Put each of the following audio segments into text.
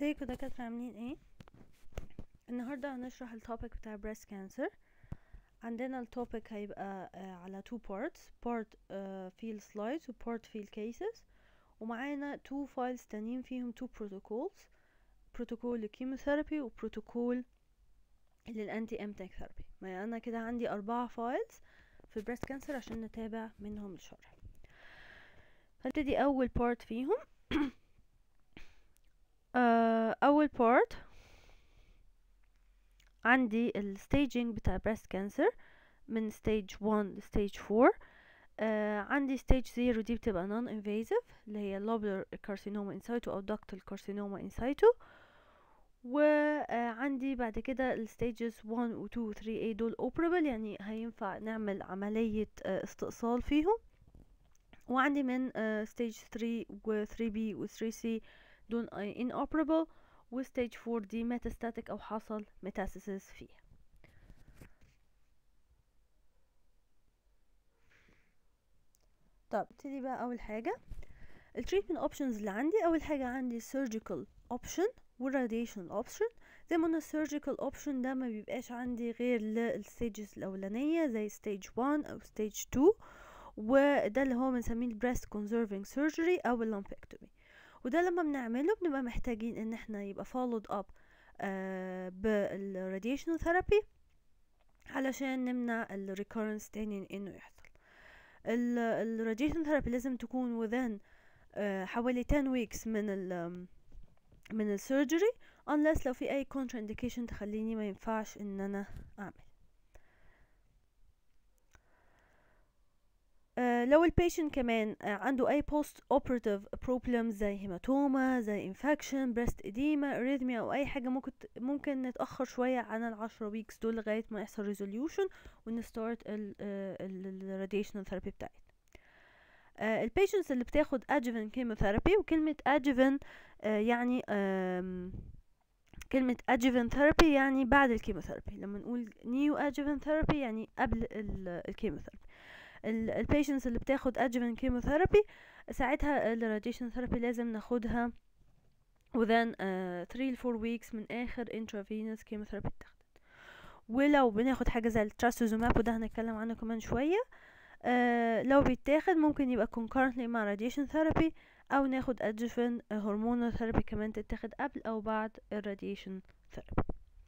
ازيكم دكاترة عاملين ايه النهاردة هنشرح التوبيك بتاع breast cancer عندنا التوبيك هيبقى آه، على two parts part آه، فيه السلايدز و part فيه الكيسز ومعانا two files تانيين فيهم two protocols بروتوكول للكيموثيرابي وبروتوكول للانتي امتك ثيرابي ما انا كده عندي اربعة فايلز في البريست كانسر عشان نتابع منهم الشرح هبتدي اول part فيهم آه، اول بارت عندي الستaging بتاع breast cancer من stage 1 ل stage 4 آه عندي stage 0 دي بتبقى non invasive اللي هي lobular carcinoma in situ او ductal carcinoma in situ وعندي بعد كده الستيجز 1 و 2 و 3A دول operable يعني هينفع نعمل عملية آه استئصال فيهم وعندي من آه stage 3 و 3B و 3C دول inoperable و stage 4 دي metastatic او حصل metastasis فيها طب ابتدي بقى اول حاجة التريتمنت اوبشنز اللي عندي اول حاجة عندي surgical option والراديشن اوبشن زي ما قلنا السيرجيكال اوبشن ده ما بيبقاش عندي غير للستيجز الاولانيه زي ستيج 1 او ستيج 2 وده اللي هو بنسميه البريست كونزرفينج سيرجري او اللامبكتومي وده لما بنعمله بنبقى محتاجين ان احنا يبقى followed up آه بالراديشن ثيرابي علشان نمنع الريكورنس تاني انه يحصل الراديشن ثيرابي لازم تكون within آه حوالي 10 weeks من ال من السيرجري unless لو في اي contraindication تخليني ما ينفعش ان انا اعمل آه لو البيشنت كمان آه عنده اي post operative problems زي هيماتوما زي infection breast edema arrhythmia او اي حاجه ممكن ممكن نتاخر شويه عن العشرة ويكس دول لغايه ما يحصل resolution ونستارت الراديشنال ثيرابي بتاعتنا آه البيشنتس اللي بتاخد adjuvant chemotherapy وكلمة adjuvant آه يعني كلمة adjuvant therapy يعني بعد الكيموثيرابي لما نقول new adjuvant therapy يعني قبل الكيموثيرابي البيشنتس اللي بتاخد adjuvant chemotherapy ساعتها الراديشن ثيرابي لازم ناخدها within 3 ل 4 weeks من اخر intravenous chemotherapy اتاخدت ولو بناخد حاجة زي التراستوزوماب وده هنتكلم عنه كمان شوية آه لو بيتاخد ممكن يبقى concurrently مع radiation therapy او ناخد adjuvant hormonal therapy كمان تتاخد قبل او بعد الراديشن therapy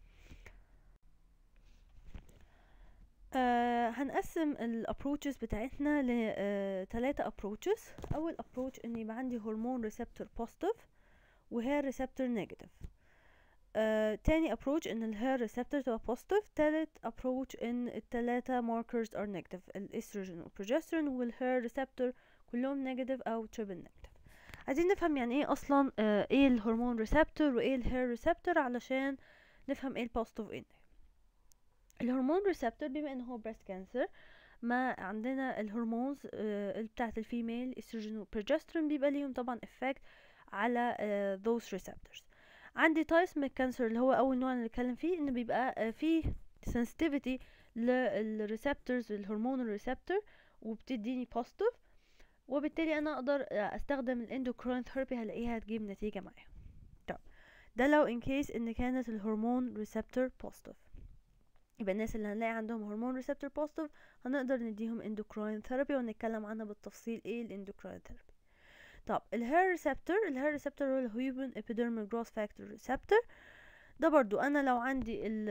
آه هنقسم الابروتشز بتاعتنا لثلاثة ابروتشز اول ابروتش ان يبقى عندي هرمون ريسبتور بوزيتيف وهير ريسبتور نيجاتيف آه، تاني ابروتش ان الهير ريسبتور تبقى بوزيتيف تالت ابروتش ان التلاتة ماركرز ار نيجاتيف الاستروجين والبروجسترون والهير ريسبتور كلهم نيجاتيف او تريبل نيجاتيف عايزين نفهم يعني ايه اصلا آه ايه الهرمون ريسبتور وايه الهير ريسبتور علشان نفهم ايه البوزيتيف وايه الهرمون ريسبتور بما ان هو بريست كانسر ما عندنا الهرمونز آه بتاعت الفيميل استروجين والبروجسترون بيبقى ليهم طبعا افكت على آه those receptors عندي تايبس من الكانسر اللي هو اول نوع اللي نتكلم فيه ان بيبقى فيه sensitivity للريسبتورز الهرمون ريسبتور وبتديني بوزيتيف وبالتالي انا اقدر استخدم الاندوكراين ثيرابي هلاقيها هتجيب نتيجه معايا طب ده لو ان كيس ان كانت الهرمون ريسبتور بوزيتيف يبقى الناس اللي هنلاقي عندهم هرمون ريسبتور بوزيتيف هنقدر نديهم اندوكراين ثيرابي ونتكلم عنها بالتفصيل ايه الاندوكراين ثيرابي طب الهير ريسبتور الهير ريسبتور هو الهيومن ابيديرمال جروث فاكتور ريسبتور ده برضو انا لو عندي ال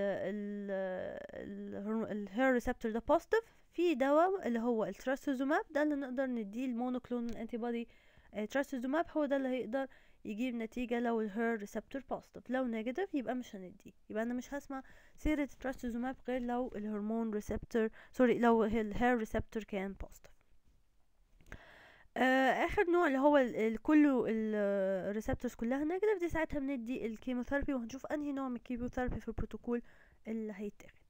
ال الهير ريسبتور ده بوزيتيف في دواء اللي هو التراستوزوماب ده اللي نقدر نديه المونوكلونال انتي بودي تراستوزوماب هو ده اللي هيقدر يجيب نتيجة لو الهير ريسبتور بوزيتيف لو نيجاتيف يبقى مش هنديه يبقى انا مش هسمع سيرة التراستوزوماب غير لو الهرمون ريسبتور سوري لو الهير ريسبتور كان بوزيتيف آه اخر نوع اللي هو كله الريسبتورز كلها نيجاتيف دي ساعتها بندي الكيموثيرابي وهنشوف انهي نوع من الكيموثيرابي في البروتوكول اللي هيتاخد